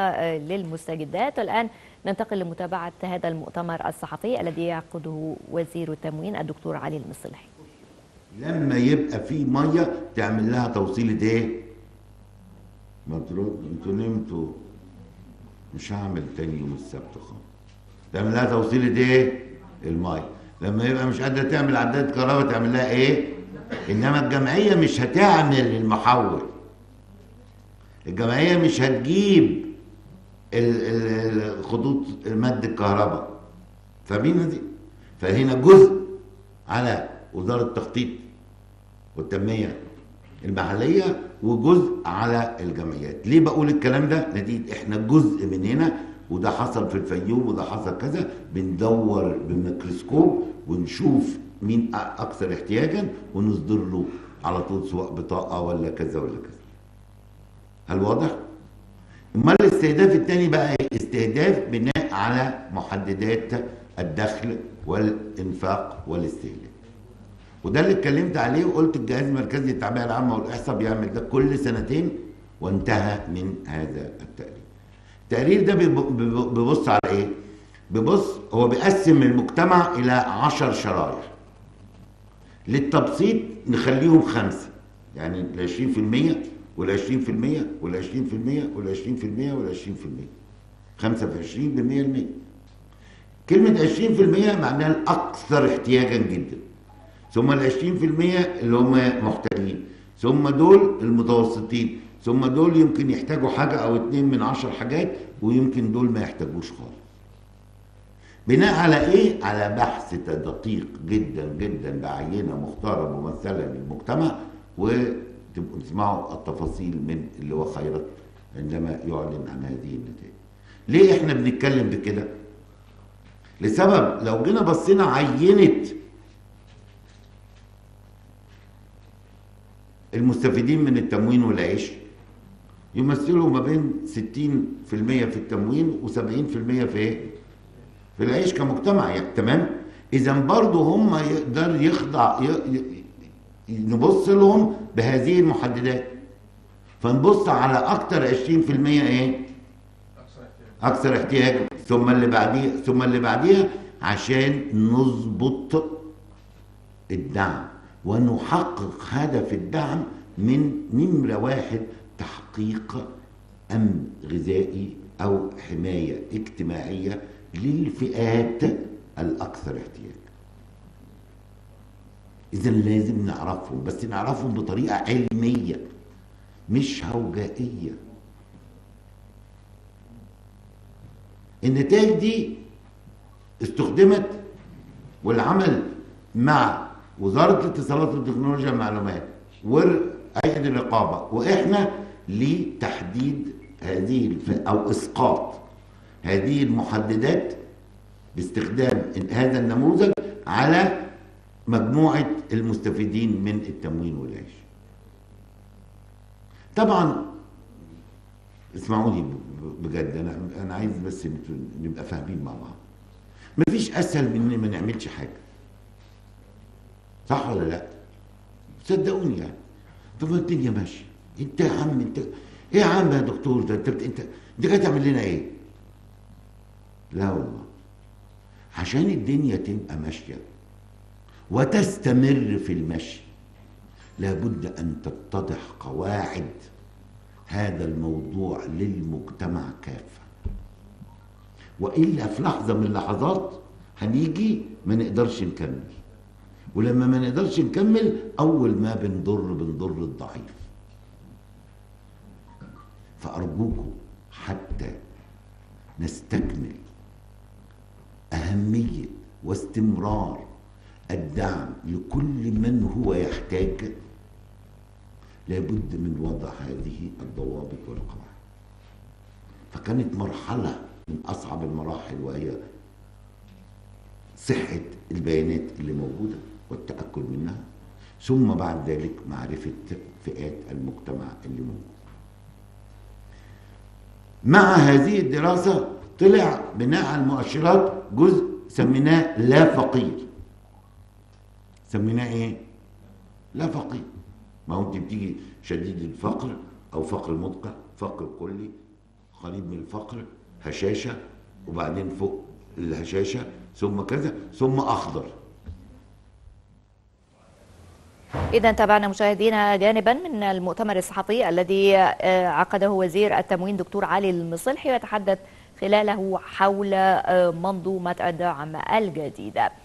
للمستجدات والآن ننتقل لمتابعة هذا المؤتمر الصحفي الذي يعقده وزير التموين الدكتور علي المصلحي لما يبقى في ميه تعمل لها توصيله ايه؟ ما ترد انتوا نمتوا مش هعمل تاني يوم السبت خالص تعمل لها توصيله ايه؟ الميه لما يبقى مش قادره تعمل عداد كهرباء تعمل لها ايه؟ انما الجمعيه مش هتعمل المحول الجمعيه مش هتجيب الخطوط مد الكهرباء فاهمين دي؟ فهنا جزء على وزاره التخطيط والتنميه المحليه وجزء على الجمعيات ليه بقول الكلام ده نتيجه احنا جزء من هنا وده حصل في الفيوم وده حصل كذا بندور بميكروسكوب ونشوف مين اكثر احتياجا ونصدر له على طول سواء بطاقه ولا كذا ولا كذا هل واضح امال الاستهداف الثاني بقى ايه استهداف بناء على محددات الدخل والانفاق والاستهلاك وده اللي اتكلمت عليه وقلت الجهاز المركزي للتعبئه العامه والاحصاء بيعمل ده كل سنتين وانتهى من هذا التقرير. التقرير ده بيبص على ايه؟ بيبص هو بيقسم المجتمع الى عشر شرايح. للتبسيط نخليهم خمسه يعني ال 20% وال 20% وال 20% وال 20% وال 20% 5 في 20 ب 100 المية. كلمة 20% معناها الأكثر احتياجا جدا. ثم ال 20% اللي هم محتاجين ثم دول المتوسطين ثم دول يمكن يحتاجوا حاجة أو اتنين من عشر حاجات ويمكن دول ما يحتاجوش خالص بناء على إيه؟ على بحث دقيق جدا جدا بعينة مختارة ممثلة للمجتمع وتبقوا تسمعوا التفاصيل من اللي هو خيرت عندما يعلن عن هذه النتائج ليه احنا بنتكلم بكده؟ لسبب لو جينا بصينا عينه المستفيدين من التموين والعيش يمثلوا ما بين 60% في التموين و70% في ايه؟ في العيش كمجتمع يعني تمام؟ اذا برضه هم يقدر يخضع ي... نبص لهم بهذه المحددات فنبص على اكتر 20% ايه؟ اكثر احتياج ثم اللي بعديه ثم اللي بعديها عشان نظبط الدعم ونحقق هدف الدعم من نمرة واحد تحقيق أمن غذائي أو حماية اجتماعية للفئات الأكثر احتياج إذا لازم نعرفهم بس نعرفهم بطريقة علمية مش هوجائية النتائج دي استخدمت والعمل مع وزاره الاتصالات وتكنولوجيا المعلومات وهيئه الرقابه واحنا لتحديد هذه الف... او اسقاط هذه المحددات باستخدام هذا النموذج على مجموعه المستفيدين من التموين والعيش. طبعا اسمعوني بجد انا انا عايز بس نبقى فاهمين مع بعض. مفيش اسهل من ان ما نعملش حاجه. صح ولا لا؟ صدقوني يعني طب الدنيا ماشيه انت يا عم انت ايه يا عم يا دكتور ده انت انت انت جاي تعمل لنا ايه؟ لا والله عشان الدنيا تبقى ماشيه وتستمر في المشي لابد ان تتضح قواعد هذا الموضوع للمجتمع كافه والا في لحظه من اللحظات هنيجي ما نقدرش نكمل ولما ما نقدرش نكمل اول ما بنضر بنضر الضعيف فارجوكم حتى نستكمل اهميه واستمرار الدعم لكل من هو يحتاج لابد من وضع هذه الضوابط والقواعد فكانت مرحله من اصعب المراحل وهي صحه البيانات اللي موجوده والتأكد منها ثم بعد ذلك معرفة فئات المجتمع اللي موجود مع هذه الدراسة طلع بناء على المؤشرات جزء سميناه لا فقير سميناه ايه؟ لا فقير ما هو انت بتيجي شديد الفقر او فقر مدقع فقر كلي قريب من الفقر هشاشه وبعدين فوق الهشاشه ثم كذا ثم اخضر إذا تابعنا مشاهدينا جانبا من المؤتمر الصحفي الذي آه، عقده وزير التموين دكتور علي المصلحي ويتحدث خلاله حول آه، منظومة الدعم الجديدة